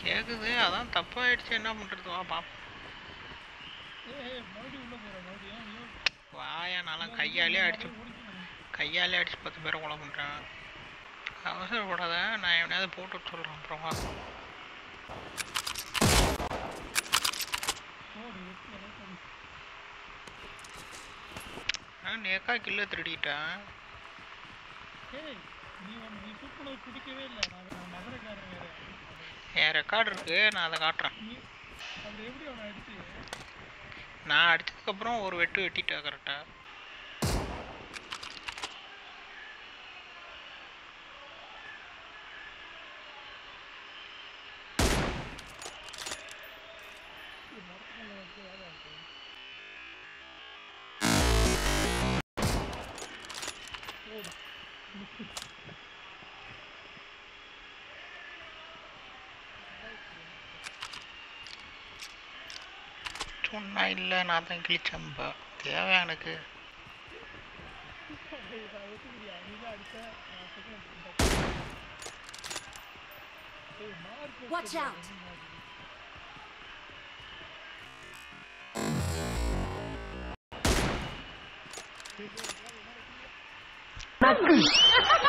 கேக்குது அதான் தப்பாயிடுச்சு என்ன பண்றது வா பாப்போம் ஏய் ஏய், மறுபடியும் உள்ள போற மறுபடியும் ஐயோ வாயா நல்லா கையாலே அடிச்சு கையாலே அடிச்சு பத்து பேரை கொலை பண்றேன் அவசரப்படாத நான் எவனையாவது போட்டு விட்டு சொல்றேன் அப்புறம் வா போடு வெட்டி அளவுக்கு அடி. நான் நேக்கா கில்ல திருடிட்டேன் ஏய் நீ வந்து நீ தூக்குனது பிடிக்கவே இல்லை நான் நான் மதுரைக்காரன் வேற என் ரெக்கார்டு இருக்கு நான் அதை காட்டுறேன் நீ அப்புறம் எப்படி அவனை அடிச்சு நான் அடிச்சதுக்கப்புறம் ஒரு வெட்டு வெட்டிட்டேன் கரெக்டாக மரத்துக்குள்ள வச்சு வேலை இருக்கு போடு சொன்னா இல்லை நான் தான் கிழிச்சம்பா தேவை எனக்கு டேய், நான் ஒத்துக்கிறியா நீ தான் அடிச்ச நான் second டேய் மார்க் Watch out. நக்கு